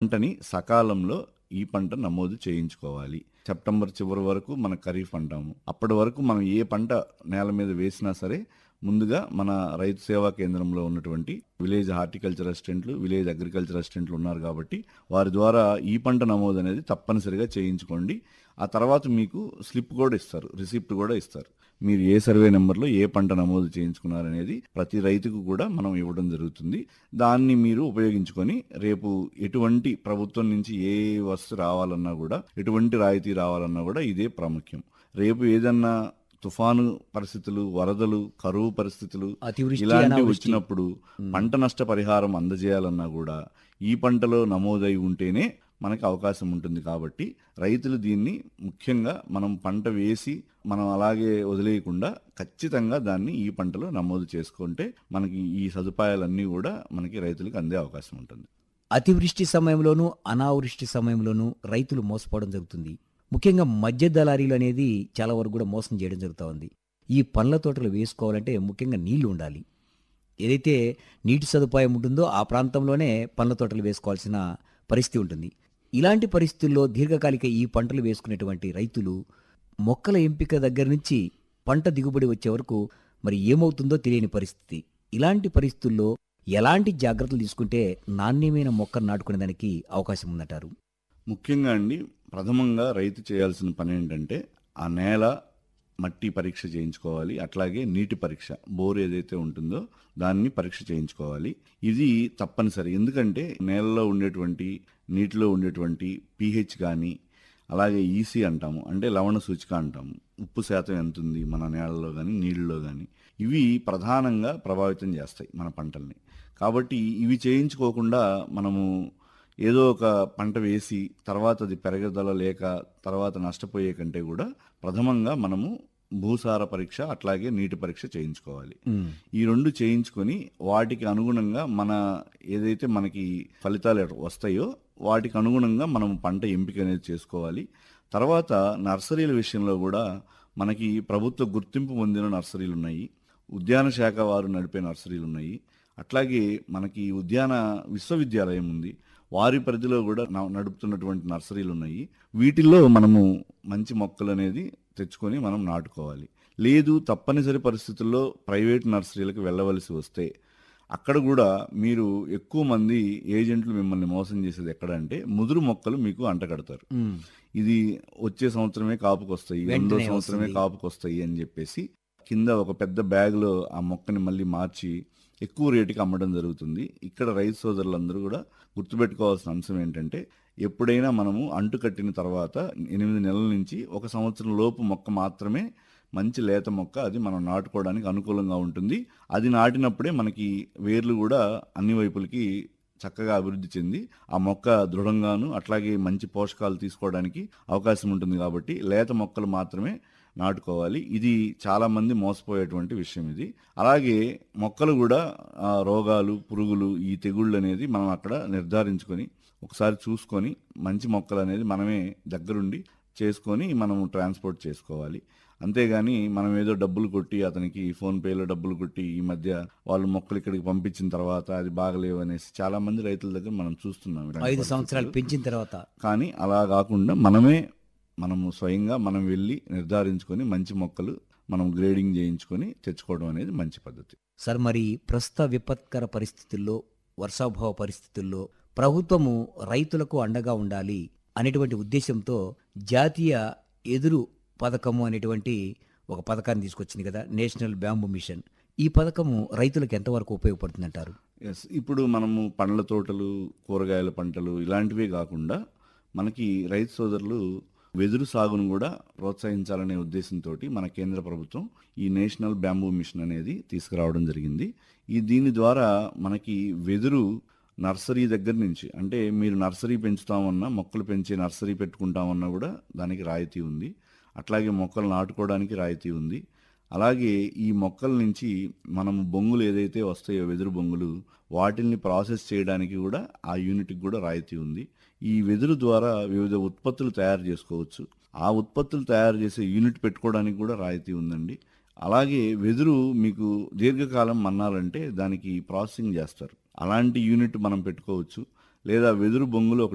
పంటని సకాలంలో ఈ పంట నమోదు చేయించుకోవాలి సెప్టెంబర్ చివరి వరకు మన ఖరీఫ్ అంటాము అప్పటి వరకు మనం ఏ పంట నేల మీద వేసినా సరే ముందుగా మన రైతు సేవా కేంద్రంలో ఉన్నటువంటి విలేజ్ హార్టికల్చర్ అసిస్టెంట్లు విలేజ్ అగ్రికల్చర్ అసిస్టెంట్లు ఉన్నారు కాబట్టి వారి ద్వారా ఈ పంట నమోదు అనేది తప్పనిసరిగా చేయించుకోండి ఆ తర్వాత మీకు స్లిప్ కూడా ఇస్తారు రిసిప్ట్ కూడా ఇస్తారు మీరు ఏ సర్వే నెంబర్లో ఏ పంట నమోదు చేయించుకున్నారనేది ప్రతి రైతుకు కూడా మనం ఇవ్వడం జరుగుతుంది దాన్ని మీరు ఉపయోగించుకొని రేపు ఎటువంటి ప్రభుత్వం నుంచి ఏ వస్తు రావాలన్నా కూడా ఎటువంటి రాయితీ రావాలన్నా కూడా ఇదే ప్రాముఖ్యం రేపు ఏదన్నా తుఫాను పరిస్థితులు వరదలు కరువు పరిస్థితులు అతివృష్టి ఇలాంటివి అనావృష్టి వచ్చినప్పుడు పంట నష్ట పరిహారం అందజేయాలన్నా కూడా ఈ పంటలో నమోదై ఉంటేనే మనకి అవకాశం ఉంటుంది కాబట్టి రైతులు దీన్ని ముఖ్యంగా మనం పంట వేసి మనం అలాగే వదిలేయకుండా ఖచ్చితంగా దాన్ని ఈ పంటలో నమోదు చేసుకుంటే మనకి ఈ సదుపాయాలన్నీ కూడా మనకి రైతులకు అందే అవకాశం ఉంటుంది అతివృష్టి సమయంలోనూ అనావృష్టి సమయంలోనూ రైతులు మోసపోవడం జరుగుతుంది ముఖ్యంగా మధ్య దళారీలు అనేది చాలా వరకు కూడా మోసం చేయడం జరుగుతూ ఉంది ఈ పండ్ల తోటలు వేసుకోవాలంటే ముఖ్యంగా నీళ్లు ఉండాలి ఏదైతే నీటి సదుపాయం ఉంటుందో ఆ ప్రాంతంలోనే పండ్ల తోటలు వేసుకోవాల్సిన పరిస్థితి ఉంటుంది ఇలాంటి పరిస్థితుల్లో దీర్ఘకాలిక ఈ పంటలు వేసుకునేటువంటి రైతులు మొక్కల ఎంపిక దగ్గర నుంచి పంట దిగుబడి వచ్చే వరకు మరి ఏమవుతుందో తెలియని పరిస్థితి ఇలాంటి పరిస్థితుల్లో ఎలాంటి జాగ్రత్తలు తీసుకుంటే నాణ్యమైన మొక్కను నాటుకునే దానికి అవకాశం ఉందంటారు ముఖ్యంగా అండి ప్రథమంగా రైతు చేయాల్సిన పని ఏంటంటే ఆ నేల మట్టి పరీక్ష చేయించుకోవాలి అట్లాగే నీటి పరీక్ష బోర్ ఏదైతే ఉంటుందో దాన్ని పరీక్ష చేయించుకోవాలి ఇది తప్పనిసరి ఎందుకంటే నేలలో ఉండేటువంటి నీటిలో ఉండేటువంటి పీహెచ్ కానీ అలాగే ఈసీ అంటాము అంటే లవణ సూచిక అంటాము ఉప్పు శాతం ఎంత ఉంది మన నేలలో కానీ నీళ్ళలో కానీ ఇవి ప్రధానంగా ప్రభావితం చేస్తాయి మన పంటల్ని కాబట్టి ఇవి చేయించుకోకుండా మనము ఏదో ఒక పంట వేసి తర్వాత అది పెరగదల లేక తర్వాత నష్టపోయే కంటే కూడా ప్రథమంగా మనము భూసార పరీక్ష అట్లాగే నీటి పరీక్ష చేయించుకోవాలి ఈ రెండు చేయించుకొని వాటికి అనుగుణంగా మన ఏదైతే మనకి ఫలితాలు వస్తాయో వాటికి అనుగుణంగా మనం పంట ఎంపిక అనేది చేసుకోవాలి తర్వాత నర్సరీల విషయంలో కూడా మనకి ప్రభుత్వ గుర్తింపు పొందిన నర్సరీలు ఉన్నాయి ఉద్యాన శాఖ వారు నడిపే నర్సరీలు ఉన్నాయి అట్లాగే మనకి ఉద్యాన విశ్వవిద్యాలయం ఉంది వారి పరిధిలో కూడా న- నడుపుతున్నటువంటి నర్సరీలు ఉన్నాయి వీటిల్లో మనము మంచి మొక్కలు అనేది తెచ్చుకొని మనం నాటుకోవాలి లేదు తప్పనిసరి పరిస్థితుల్లో ప్రైవేట్ నర్సరీలకు వెళ్ళవలసి వస్తే అక్కడ కూడా మీరు ఎక్కువ మంది ఏజెంట్లు మిమ్మల్ని మోసం చేసేది ఎక్కడ అంటే ముదురు మొక్కలు మీకు అంటగడతారు ఇది వచ్చే సంవత్సరమే కాపుకి వస్తాయి రెండో వెంటనే సంవత్సరమే వస్తుంది. కాపుకి వస్తాయి అని చెప్పేసి కింద ఒక పెద్ద బ్యాగ్లో ఆ మొక్కని మళ్ళీ మార్చి ఎక్కువ రేటుకి అమ్మడం జరుగుతుంది ఇక్కడ రైతు సోదరులందరూ కూడా గుర్తుపెట్టుకోవాల్సిన అంశం ఏంటంటే ఎప్పుడైనా మనము అంటు కట్టిన తర్వాత ఎనిమిది నెలల నుంచి ఒక సంవత్సరం లోపు మొక్క మాత్రమే మంచి లేత మొక్క అది మనం నాటుకోవడానికి అనుకూలంగా ఉంటుంది అది నాటినప్పుడే మనకి వేర్లు కూడా అన్ని వైపులకి చక్కగా అభివృద్ధి చెంది ఆ మొక్క దృఢంగాను అట్లాగే మంచి పోషకాలు తీసుకోవడానికి అవకాశం ఉంటుంది కాబట్టి లేత మొక్కలు మాత్రమే నాటుకోవాలి ఇది చాలా మంది మోసపోయేటువంటి విషయం ఇది అలాగే మొక్కలు కూడా ఆ, రోగాలు పురుగులు ఈ తెగుళ్ళు అనేది మనం అక్కడ నిర్ధారించుకొని ఒకసారి చూసుకొని మంచి మొక్కలు అనేది మనమే దగ్గరుండి చేసుకొని మనం ట్రాన్స్పోర్ట్ చేసుకోవాలి అంతేగాని మనం ఏదో డబ్బులు కొట్టి అతనికి ఫోన్ పేలో డబ్బులు కొట్టి ఈ మధ్య వాళ్ళు మొక్కలు ఇక్కడికి పంపించిన తర్వాత అది బాగలేవు అనేసి చాలా మంది రైతుల దగ్గర మనం చూస్తున్నాం ఇలాంటి ఐదు సంవత్సరాలు పరిస్థితులు. పెంచిన తర్వాత కానీ అలా కాకుండా మనమే మనము స్వయంగా మనం వెళ్ళి నిర్ధారించుకొని మంచి మొక్కలు మనం గ్రేడింగ్ చేయించుకొని తెచ్చుకోవడం అనేది మంచి పద్ధతి సార్ మరి ప్రస్తుత విపత్కర పరిస్థితుల్లో వర్షాభావ పరిస్థితుల్లో ప్రభుత్వము రైతులకు అండగా ఉండాలి అనేటువంటి ఉద్దేశంతో జాతీయ ఎదురు పథకము అనేటువంటి ఒక పథకాన్ని తీసుకొచ్చింది కదా నేషనల్ బ్యాంబూ మిషన్ ఈ పథకము రైతులకు ఎంతవరకు ఉపయోగపడుతుందంటారు ఎస్ ఇప్పుడు మనము పండ్ల తోటలు కూరగాయల పంటలు ఇలాంటివే కాకుండా మనకి రైతు సోదరులు వెదురు సాగును కూడా ప్రోత్సహించాలనే ఉద్దేశంతో మన కేంద్ర ప్రభుత్వం ఈ నేషనల్ బ్యాంబూ మిషన్ అనేది తీసుకురావడం జరిగింది ఈ దీని ద్వారా మనకి వెదురు నర్సరీ దగ్గర నుంచి అంటే మీరు నర్సరీ పెంచుతామన్నా మొక్కలు పెంచే నర్సరీ పెట్టుకుంటామన్నా కూడా దానికి రాయితీ ఉంది అట్లాగే మొక్కలు నాటుకోవడానికి రాయితీ ఉంది అలాగే ఈ మొక్కల నుంచి మనం బొంగులు ఏదైతే వస్తాయో వెదురు బొంగులు వాటిల్ని ప్రాసెస్ చేయడానికి కూడా ఆ యూనిట్కి కూడా రాయితీ ఉంది ఈ వెదురు ద్వారా వివిధ ఉత్పత్తులు తయారు చేసుకోవచ్చు ఆ ఉత్పత్తులు తయారు చేసే యూనిట్ పెట్టుకోవడానికి కూడా రాయితీ ఉందండి అలాగే వెదురు మీకు దీర్ఘకాలం మన్నాలంటే దానికి ప్రాసెసింగ్ చేస్తారు అలాంటి యూనిట్ మనం పెట్టుకోవచ్చు లేదా వెదురు బొంగులు ఒక